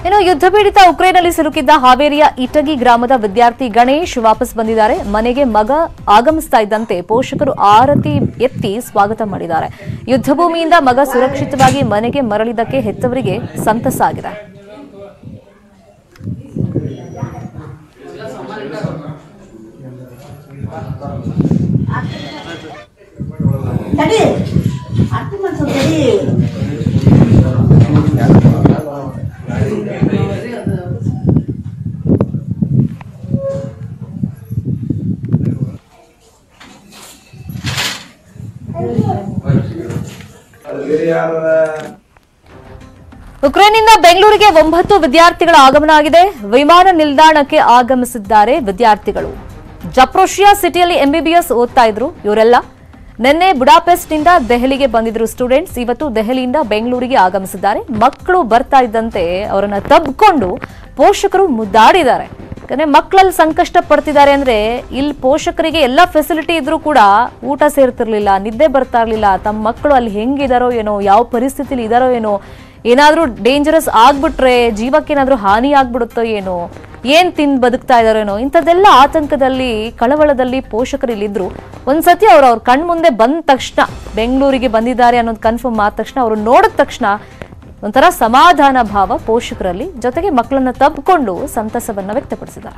ಇನ್ನು ಯುದ್ಧ ಪೀಡಿತ ಉಕ್ರೇನ್ನಲ್ಲಿ ಸಿಲುಕಿದ್ದ ಹಾವೇರಿಯ ಇಟಗಿ ಗ್ರಾಮದ ವಿದ್ಯಾರ್ಥಿ ಗಣೇಶ್ ವಾಪಸ್ ಬಂದಿದ್ದಾರೆ ಮನೆಗೆ ಮಗ ಆಗಮಿಸ್ತಾ ಇದ್ದಂತೆ ಪೋಷಕರು ಆರತಿ ಎತ್ತಿ ಸ್ವಾಗತ ಮಾಡಿದ್ದಾರೆ ಯುದ್ಧ ಭೂಮಿಯಿಂದ ಮಗ ಸುರಕ್ಷಿತವಾಗಿ ಮನೆಗೆ ಮರಳಿದ್ದಕ್ಕೆ ಹೆತ್ತವರಿಗೆ ಸಂತಸ ಆಗಿದೆ ತಡಿ ಅರ್ಥ ಮಾಡ್ಸೋ ತಡಿ ಉಕ್ರೇನ್ನಿಂದ ಬೆಂಗಳೂರಿಗೆ ಒಂಬತ್ತು ವಿದ್ಯಾರ್ಥಿಗಳ ಆಗಮನ ಆಗಿದೆ ವಿಮಾನ ನಿಲ್ದಾಣಕ್ಕೆ ಆಗಮಿಸಿದ್ದಾರೆ ವಿದ್ಯಾರ್ಥಿಗಳು ಜಪ್ರೋಷಿಯಾ ಸಿಟಿಯಲ್ಲಿ ಎಂಬಿಬಿಎಸ್ ಓದ್ತಾ ಇದ್ರು ಇವರೆಲ್ಲ ನಿನ್ನೆ ಬುಡಾಪೆಸ್ಟ್ನಿಂದ ದೆಹಲಿಗೆ ಬಂದಿದ್ರು ಸ್ಟೂಡೆಂಟ್ಸ್ ಇವತ್ತು ದೆಹಲಿಯಿಂದ ಬೆಂಗಳೂರಿಗೆ ಆಗಮಿಸಿದ್ದಾರೆ ಮಕ್ಕಳು ಬರ್ತಾ ಇದ್ದಂತೆ ಅವರನ್ನ ತಬ್ಕೊಂಡು ಪೋಷಕರು ಮುದ್ದಾಡಿದ್ದಾರೆ ಯಾಕಂದ್ರೆ ಮಕ್ಕಳಲ್ಲಿ ಸಂಕಷ್ಟ ಪಡ್ತಿದ್ದಾರೆ ಅಂದ್ರೆ ಇಲ್ಲಿ ಪೋಷಕರಿಗೆ ಎಲ್ಲ ಫೆಸಿಲಿಟಿ ಇದ್ರೂ ಕೂಡ ಊಟ ಸೇರ್ತಿರ್ಲಿಲ್ಲ ನಿದ್ದೆ ಬರ್ತಾ ಇರ್ಲಿಲ್ಲ ತಮ್ಮ ಮಕ್ಕಳು ಅಲ್ಲಿ ಹೆಂಗಿದಾರೋ ಏನೋ ಯಾವ ಪರಿಸ್ಥಿತಿಲಿ ಇದಾರೋ ಏನೋ ಏನಾದ್ರೂ ಡೇಂಜರಸ್ ಆಗ್ಬಿಟ್ರೆ ಜೀವಕ್ಕೇನಾದ್ರೂ ಹಾನಿ ಆಗ್ಬಿಡುತ್ತೋ ಏನೋ ಏನ್ ತಿಂದು ಬದುಕ್ತಾ ಇದಾರೇನೋ ಇಂಥದ್ದೆಲ್ಲ ಆತಂಕದಲ್ಲಿ ಕಳವಳದಲ್ಲಿ ಪೋಷಕರು ಇಲ್ಲಿದ್ರು ಒಂದ್ಸತಿ ಅವ್ರು ಅವ್ರ ಕಣ್ ಮುಂದೆ ಬಂದ ತಕ್ಷಣ ಬೆಂಗಳೂರಿಗೆ ಬಂದಿದ್ದಾರೆ ಅನ್ನೋದು ಕನ್ಫರ್ಮ್ ಆದ ತಕ್ಷಣ ಅವ್ರು ನೋಡಿದ ತಕ್ಷಣ ಒಂಥರ ಸಮಾಧಾನ ಭಾವ ಪೋಷಕರಲ್ಲಿ ಜೊತೆಗೆ ಮಕ್ಕಳನ್ನ ತಬ್ಕೊಂಡು ಸಂತಸವನ್ನ ವ್ಯಕ್ತಪಡಿಸಿದ್ದಾರೆ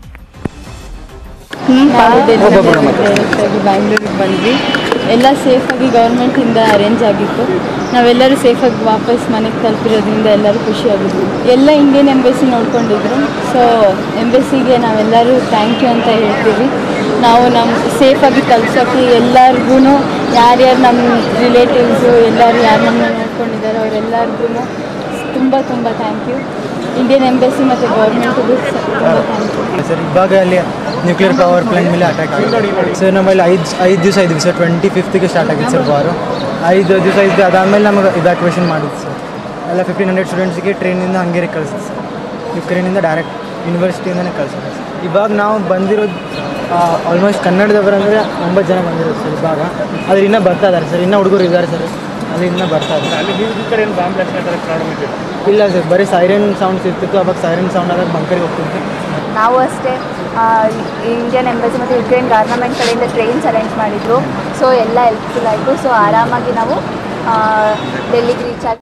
ನಾವು ಡೆಲ್ಲಿಗೆ ಬ್ಯಾಂಗ್ಳೂರಿಗೆ ಬಂದ್ವಿ ಎಲ್ಲ ಸೇಫಾಗಿ ಗೌರ್ಮೆಂಟಿಂದ ಅರೇಂಜ್ ಆಗಿತ್ತು ನಾವೆಲ್ಲರೂ ಸೇಫಾಗಿ ವಾಪಸ್ ಮನೆಗೆ ತಲುಪಿರೋದ್ರಿಂದ ಎಲ್ಲರೂ ಖುಷಿಯಾಗಿದ್ವಿ ಎಲ್ಲ ಇಂಡಿಯನ್ ಎಂಬೆಸಿ ನೋಡ್ಕೊಂಡಿದ್ರು ಸೊ ಎಂಬೆಸಿಗೆ ನಾವೆಲ್ಲರೂ ಥ್ಯಾಂಕ್ ಯು ಅಂತ ಹೇಳ್ತೀವಿ ನಾವು ನಮ್ಮ ಸೇಫಾಗಿ ತಲುಪ್ಸೋಕ್ಕೆ ಎಲ್ಲರಿಗೂ ಯಾರ್ಯಾರು ನಮ್ಮ ರಿಲೇಟಿವ್ಸು ಎಲ್ಲರೂ ಯಾರು ನಮ್ಮನ್ನ ನೋಡ್ಕೊಂಡಿದ್ದಾರೋ ಅವರೆಲ್ಲರಿಗೂ ತುಂಬ ತುಂಬ ಥ್ಯಾಂಕ್ ಯು ಇಂಡಿಯನ್ ಎಂಬೆಸಿ ಮತ್ತು ಗೌರ್ಮೆಂಟಿಗೂ ತುಂಬ ಥ್ಯಾಂಕ್ ಯು ಸರ್ ಇವಾಗ ಅಲ್ಲಿ ನ್ಯೂಕ್ಲಿಯರ್ ಪವರ್ ಪ್ಲಾಂಟ್ ಮೇಲೆ ಅಟ್ಯಾಕ್ ಆಗಿದೆ ಸರ್ ನಮ್ಮಲ್ಲಿ ಐದು ಐದು ದಿವಸ ಇದ್ವಿ ಸರ್ ಟ್ವೆಂಟಿ ಫಿಫ್ತ್ಗೆ ಸ್ಟಾರ್ಟ್ ಆಗಿತ್ತು ಸರ್ ವಾರು ಐದು ದಿವಸ ಇದ್ದು ಅದಾದಮೇಲೆ ನಮಗೆ ಇವ್ಯಾಕ್ಯುವೇಷನ್ ಮಾಡಿದ್ದು ಸರ್ ಎಲ್ಲ ಫಿಫ್ಟೀನ್ ಹಂಡ್ರೆಡ್ ಸ್ಟೂಡೆಂಟ್ಸ್ಗೆ ಟ್ರೈನಿಂದ ಹಂಗೇರಿಗೆ ಕಳಿಸಿದ್ದು ಸರ್ ಯುಕ್ರೇನಿಂದ ಡೈರೆಕ್ಟ್ ಯೂನಿವರ್ಸಿಟಿಯಿಂದನೇ ಕಳಿಸಿದ್ರು ಸರ್ ಇವಾಗ ನಾವು ಬಂದಿರೋದು ಆಲ್ಮೋಸ್ಟ್ ಕನ್ನಡದವರಂದರೆ ಒಂಬತ್ತು ಜನ ಬಂದಿರೋದು ಸರ್ ಇವಾಗ ಆದ್ರೆ ಇನ್ನೂ ಬರ್ತಾ ಇದ್ದಾರೆ ಸರ್ ಇನ್ನೂ ಹುಡುಗರು ಇದ್ದಾರೆ ಸರ್ ಅಲ್ಲಿ ಇನ್ನೂ ಬರ್ತಾ ಇದ್ದಾರೆ ಇಲ್ಲ ಸರ್ ಬರೀ ಸೈರನ್ ಸೌಂಡ್ಸ್ ಇರ್ತಿತ್ತು ಅವಾಗ ಸೈರನ್ ಸೌಂಡ್ ಆದಾಗ ಬಂಕರಿಗೆ ಹೋಗ್ತಿತ್ತು ನಾವು ಅಷ್ಟೇ ಇಂಡಿಯನ್ ಎಂಬಸಿ ಮತ್ತು ಯುಕ್ರೇನ್ ಗವರ್ನಮೆಂಟ್ ಕಡೆಯಿಂದ ಟ್ರೈನ್ಸ್ ಅರೇಂಜ್ ಮಾಡಿದ್ರು ಸೊ ಎಲ್ಲ ಹೆಲ್ಪ್ಫುಲ್ ಆಯಿತು ಸೊ ಆರಾಮಾಗಿ ನಾವು ಡೆಲ್ಲಿಗೆ ರೀಚ್ ಆಗಿ